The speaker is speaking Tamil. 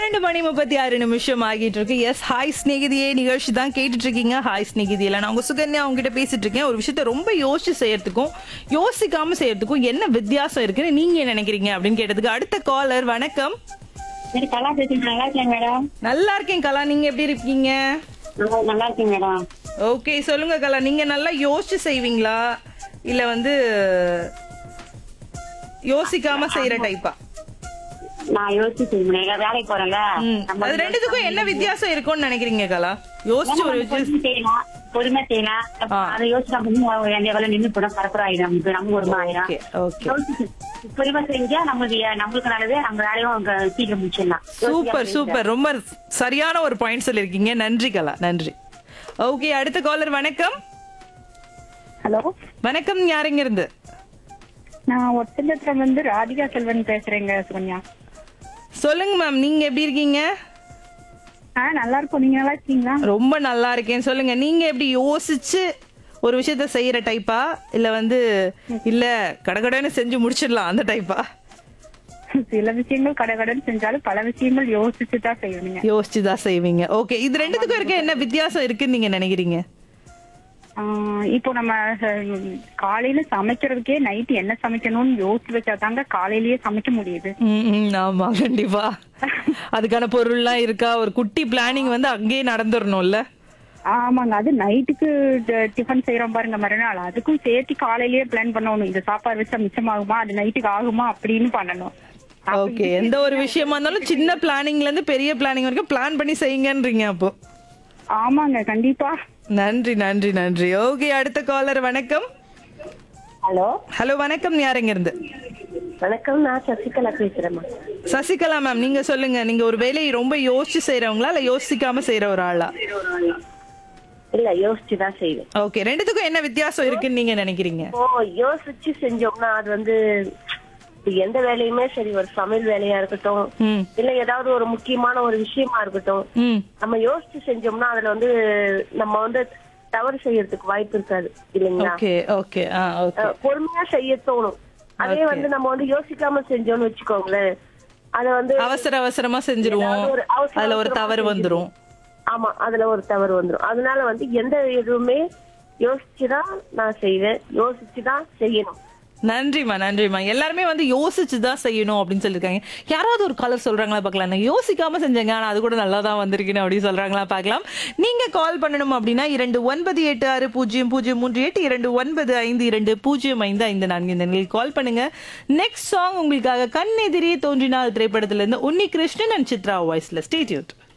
பன்னெண்டு மணி முப்பத்தி ஆறு நிமிஷம் ஆகிட்டு இருக்கு எஸ் ஹாய் ஸ்நேகிதியே நிகழ்ச்சி தான் கேட்டுட்டு இருக்கீங்க ஹாய் ஸ்நேகிதியில நான் உங்க சுகன்யா உங்ககிட்ட பேசிட்டு இருக்கேன் ஒரு விஷயத்த ரொம்ப யோசிச்சு செய்யறதுக்கும் யோசிக்காம செய்யறதுக்கும் என்ன வித்தியாசம் இருக்குன்னு நீங்க என்ன நினைக்கிறீங்க அப்படின்னு கேட்டதுக்கு அடுத்த காலர் வணக்கம் சரி கலா பேசுறேன் நல்லா இருக்கேன் மேடம் நல்லா இருக்கேன் கலா நீங்க எப்படி இருக்கீங்க நல்லா- நல்லா இருக்கேன் மேடம் ஓகே சொல்லுங்க கலா நீங்க நல்லா யோசிச்சு செய்வீங்களா இல்ல வந்து யோசிக்காம செய்யற டைப்பா நான் யோசிச்சு செய்யணும் நான் வேலைக்கு போறேன்ல நம்ம அது ரெண்டுத்துக்கும் என்ன வித்தியாசம் இருக்கும்னு நினைக்கிறீங்க கலா யோசிச்சு ஒரு விஷயம் பொறுமை செய்யலாம் பொறுமை செய்யலாம் ஆ. அதை யோசிச்சா எந்த வேலை நின்று போனா பரப்புற ஆயிடும் நமக்கு நம்ம ஒரு ஆயிரம் ஓகே ஓகே யோசிச்சு பொறுமை செஞ்சா நமக்கு நம்மளுக்கு நல்லது நம்ம வேலையும் அங்க சீக்கிரம் முடிச்சிடலாம் சூப்பர் சூப்பர் ரொம்ப சரியான ஒரு பாயிண்ட் சொல்லிருக்கீங்க நன்றி கலா நன்றி ஓகே அடுத்த காலர் வணக்கம் ஹலோ வணக்கம் யாருங்க இருந்து நான் ஒட்டஞ்சத்திரம் வந்து ராதிகா செல்வன் பேசுறேங்க சுகன்யா சொல்லுங்க மேம் நீங்க எப்படி இருக்கீங்க ஆ நல்லா இருக்கும் நீங்க நல்லா இருக்கீங்களா ரொம்ப நல்லா இருக்கேன் சொல்லுங்க நீங்க எப்படி யோசிச்சு ஒரு விஷயத்த செய்யற டைப்பா இல்ல வந்து இல்ல கடகடன்னு செஞ்சு முடிச்சிடலாம் அந்த டைப்பா சில விஷயங்கள் கடகடன் செஞ்சாலும் பல விஷயங்கள் யோசிச்சு தான் செய்யணுங்க யோசிச்சு தான் செய்வீங்க ஓகே இது ரெண்டுத்துக்கும் இருக்க என்ன வித்தியாசம் இருக்குன்னு நீங்க நினைக்கிறீங்க ஆ, இப்போ நம்ம அஹ், காலையில சமைக்கிறதுக்கே நைட் என்ன சமைக்கணும்னு யோசிச்சு வச்சா தாங்க காலையிலேயே சமைக்க முடியுது ம், ம், ஆமா கண்டிப்பா அதுக்கான பொருள்லாம் இருக்கா ஒரு குட்டி பிளானிங் வந்து அங்கேயே நடந்துடணும்ல ஆமாங்க அது நைட்டுக்கு டிஃபன் செய்யறோம் பாருங்க மறுநாள் அதுக்கும் சேர்த்து காலையிலேயே பிளான் பண்ணணும் இந்த சாப்பாடு வச்சா மிச்சமாகுமா அது நைட்டுக்கு ஆகுமா அப்படின்னு பண்ணணும் அப்ப ஓகே எந்த ஒரு விஷயமா இருந்தாலும் சின்ன பிளானிங்ல இருந்து பெரிய பிளானிங் வரைக்கும் பிளான் பண்ணி செய்யுங்கன்றீங்க அப்போ ஆமாங்க கண்டிப்பா நன்றி நன்றி நன்றி ஓகே அடுத்த காலர் வணக்கம் ஹலோ ஹலோ வணக்கம் யாருங்க இருந்து வணக்கம் நான் சசிகலா பேசுறேம்மா சசிகலா மேம் நீங்க சொல்லுங்க நீங்க ஒரு வேலையை ரொம்ப யோசிச்சு செய்றவங்களா இல்ல யோசிக்காம செய்யற ஒரு ஆளா இல்ல யோசிச்சு தான் செய்வேன் ஓகே ரெண்டுத்துக்கும் என்ன வித்தியாசம் இருக்குன்னு நீங்க நினைக்கிறீங்க இப்போ யோசிச்சு செஞ்சோம்னா அது வந்து இப்ப எந்த வேலையுமே சரி ஒரு சமையல் வேலையா இருக்கட்டும் ம் இல்ல ஏதாவது ஒரு முக்கியமான ஒரு விஷயமா இருக்கட்டும் ம் நம்ம யோசிச்சு செஞ்சோம்னா அதுல வந்து நம்ம வந்து தவறு செய்யறதுக்கு வாய்ப்பு இருக்காது இல்லைங்களா ஓகே ஓகே ஆ ஓகே அஹ் பொறுமையா செய்ய தோணும் அதே வந்து நம்ம வந்து யோசிக்காம செஞ்சோம்னு வச்சுக்கோங்களேன் அத வந்து அவசர அவசரமா செஞ்சிருவோம் ஏதாவது ஒரு அவசர அதுல ஒரு அவசரமா தவறு வந்துரும் ஆமா அதுல ஒரு தவறு வந்துரும் அதனால வந்து எந்த எதுவுமே யோசிச்சுதான் நான் செய்வேன் யோசிச்சுதான் செய்யணும் நன்றிம்மா நன்றிம்மா எல்லாருமே வந்து யோசிச்சு தான் செய்யணும் அப்படின்னு சொல்லியிருக்காங்க யாராவது ஒரு கலர் சொல்றாங்களா பார்க்கலாம் நான் யோசிக்காம செஞ்சேங்க ஆனா அது கூட நல்லா தான் வந்திருக்குன்னு அப்படின்னு சொல்றாங்களா பார்க்கலாம் நீங்க கால் பண்ணணும் அப்படின்னா இரண்டு ஒன்பது எட்டு ஆறு பூஜ்ஜியம் பூஜ்ஜியம் மூன்று எட்டு இரண்டு ஒன்பது ஐந்து இரண்டு பூஜ்ஜியம் ஐந்து ஐந்து நான்கு இந்த நிலையில் கால் பண்ணுங்க நெக்ஸ்ட் சாங் உங்களுக்காக கண்ணெதிரே தோன்றினால் திரைப்படத்துல இருந்து உன்னி கிருஷ்ணன் அண்ட் சித்ரா வாய்ஸ்ல ஸ்டேட்யூட்